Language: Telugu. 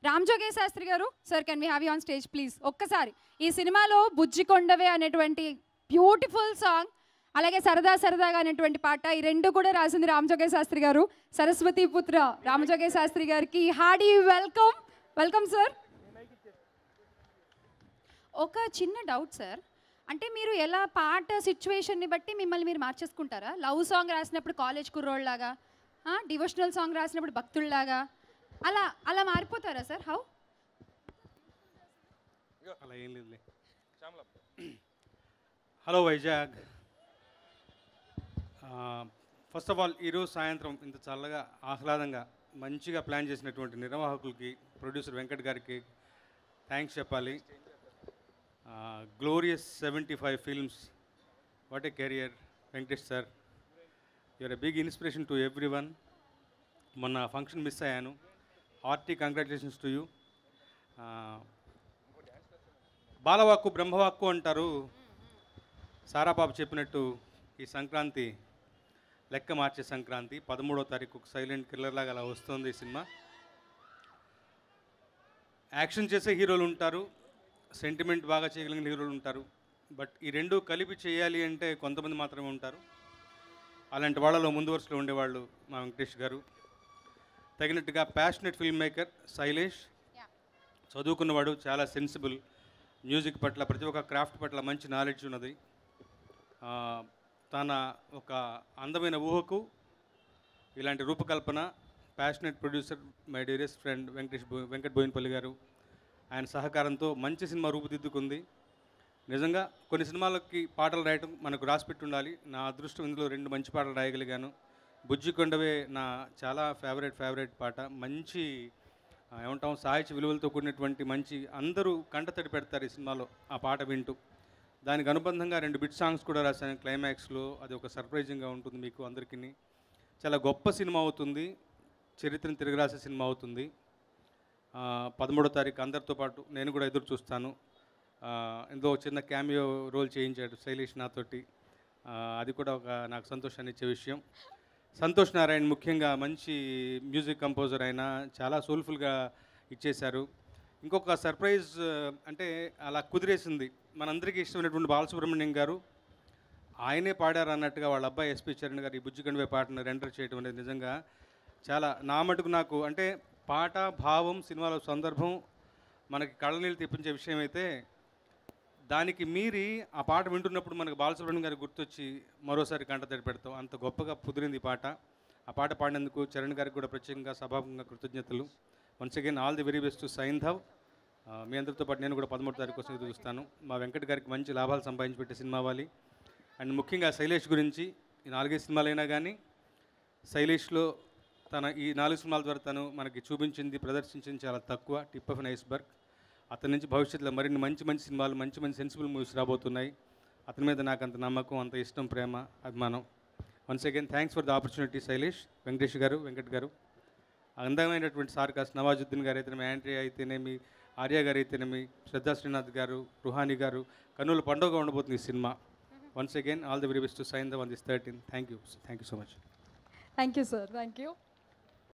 Ram Joge Sastry garu sir can we have you on stage please ఒక్కసారి ఈ సినిమాలో బుజ్జి కొండవే అనేటువంటి బ్యూటిఫుల్ సాంగ్ అలాగే సరదా సరదాగా అనేటువంటి పాట ఈ రెండు కూడా రాసింది రామజోగే శాస్త్రి గారు సరస్వతి పుత్ర రామజోగే శాస్త్రి గారికి హాడీ వెల్కమ్ వెల్కమ్ సార్ ఒక చిన్న డౌట్ సార్ అంటే మీరు ఎలా పాట సిచ్యువేషన్ని బట్టి మిమ్మల్ని మీరు మార్చేసుకుంటారా లవ్ సాంగ్ రాసినప్పుడు కాలేజ్ కుర్రోళ్ళలాగా డివోషనల్ సాంగ్ రాసినప్పుడు భక్తుల్లాగా అలా అలా మారిపోతారా సార్ హౌ అలా ఏం లేదులే hello Vizag first of all ఈరోజు సాయంత్రం ఇంత చల్లగా ఆహ్లాదంగా మంచిగా ప్లాన్ చేసినటువంటి నిర్వాహకులకి ప్రొడ్యూసర్ వెంకట్ గారికి థ్యాంక్స్ చెప్పాలి glorious seventy five films what a career Venkatesh sir you are a big inspiration to everyone మొన్న ఫంక్షన్ మిస్ అయ్యాను హార్టీ కంగ్రాచులేషన్స్ టు యూ బాలవాక్కు బ్రహ్మవాక్కు అంటారు సారాబాబు చెప్పినట్టు ఈ సంక్రాంతి లెక్క మార్చే సంక్రాంతి పదమూడో తారీఖు సైలెంట్ కిల్లర్ లాగా అలా వస్తుంది ఈ సినిమా యాక్షన్ చేసే హీరోలు ఉంటారు సెంటిమెంట్ బాగా చేయగలిగిన హీరోలు ఉంటారు బట్ ఈ రెండు కలిపి చేయాలి అంటే కొంతమంది మాత్రమే ఉంటారు అలాంటి వాళ్ళలో ముందు వరుసలో ఉండేవాళ్ళు మా వెంకటేష్ గారు తగినట్టుగా ప్యాషనెట్ ఫిల్మ్ మేకర్ శైలేష్ చదువుకున్నవాడు చాలా సెన్సిబుల్ మ్యూజిక్ పట్ల ప్రతి ఒక్క క్రాఫ్ట్ పట్ల మంచి నాలెడ్జ్ ఉన్నది ఆ, తన ఒక అందమైన ఊహకు ఇలాంటి రూపకల్పన passionate producer my dearest friend Venkatesh బో వెంకట్ బోయినపల్లి గారు ఆయన సహకారంతో మంచి సినిమా రూపుదిద్దుకుంది నిజంగా కొన్ని సినిమాలకి పాటలు రాయటం మనకు రాసిపెట్టి ఉండాలి నా అదృష్టం ఇందులో రెండు మంచి పాటలు రాయగలిగాను బుజ్జి కొండవే నా చాలా ఫేవరెట్ ఫేవరెట్ పాట మంచి ఆ, ఏమంటాం సాహిత్య విలువలతో కూడినటువంటి మంచి అందరూ కంటతడి పెడతారు ఈ సినిమాలో ఆ పాట వింటూ దానికి అనుబంధంగా రెండు బిట్ సాంగ్స్ కూడా రాశాను క్లైమాక్స్లో అది ఒక సర్ప్రైజింగ్గా ఉంటుంది మీకు అందరికీ చాలా గొప్ప సినిమా అవుతుంది చరిత్రను తిరగరాసే సినిమా అవుతుంది ఆ, పదమూడో తారీఖు అందరితో పాటు నేను కూడా ఎదురు చూస్తాను ఆ, ఇందులో ఒక చిన్న క్యామియో రోల్ చేయించాడు శైలేష్ నాతోటి ఆ, అది కూడా ఒక నాకు సంతోషాన్ని ఇచ్చే విషయం సంతోష్ నారాయణ్ ముఖ్యంగా మంచి మ్యూజిక్ కంపోజర్ అయినా చాలా సోల్ఫుల్గా ఇచ్చేశారు ఇంకొక సర్ప్రైజ్ ఆ, అంటే అలా కుదిరేసింది మనందరికీ ఇష్టమైనటువంటి బాలసుబ్రహ్మణ్యం గారు ఆయనే పాడారు అన్నట్టుగా వాళ్ళ అబ్బాయి ఎస్పి చరణ్ గారు ఈ బుజ్జిగండ్వే పాటను రెండర్ చేయడం అనేది నిజంగా చాలా నా మటుకు నాకు అంటే పాట భావం సినిమాలో సందర్భం మనకి కళ్ళనీళ్ళు తెప్పించే విషయం అయితే దానికి మీరి ఆ పాట వింటున్నప్పుడు మనకు బాలసుబ్రహ్మణ్యం గారికి గుర్తొచ్చి మరోసారి కంటతడి పెడతాం అంత గొప్పగా కుదిరింది ఈ పాట ఆ పాట పాడినందుకు చరణ్ గారికి కూడా ప్రత్యేకంగా సభాముఖంగా కృతజ్ఞతలు once again all the very best to Saindhav ఆ, మీ అందరితో పాటు నేను కూడా పదమూడు తారీఖు కోసం ఎదురు చూస్తాను మా వెంకట్ గారికి మంచి లాభాలు సంపాదించి పెట్టే సినిమా అవ్వాలి అండ్ ముఖ్యంగా శైలేష్ గురించి ఈ నాలుగైదు సినిమాలైనా కానీ శైలేష్లో తన ఈ నాలుగు సినిమాల ద్వారా తను మనకి చూపించింది ప్రదర్శించింది చాలా తక్కువ టిప్ ఆఫ్ ఐస్ బర్గ్ అతని నుంచి భవిష్యత్తులో మరిన్ని మంచి మంచి సినిమాలు మంచి మంచి సెన్సిబుల్ మూవీస్ రాబోతున్నాయి అతని మీద నాకు అంత నమ్మకం అంత ఇష్టం ప్రేమ అభిమానం once again thanks for the opportunity Sailesh Venkatesh గారు వెంకట్ గారు అందమైనటువంటి సార్కాస్ నవాజుద్దీన్ గారు అయితేనేమి యాంట్రీ అయితేనేమి ఆర్య గారు అయితేనేమి శ్రద్ధా శ్రీనాథ్ గారు రుహాని గారు కన్నుల పండుగ ఉండబోతుంది ఈ సినిమా once again all the very best to Saindhav on this thirteen thank you thank you so much thank you sir thank you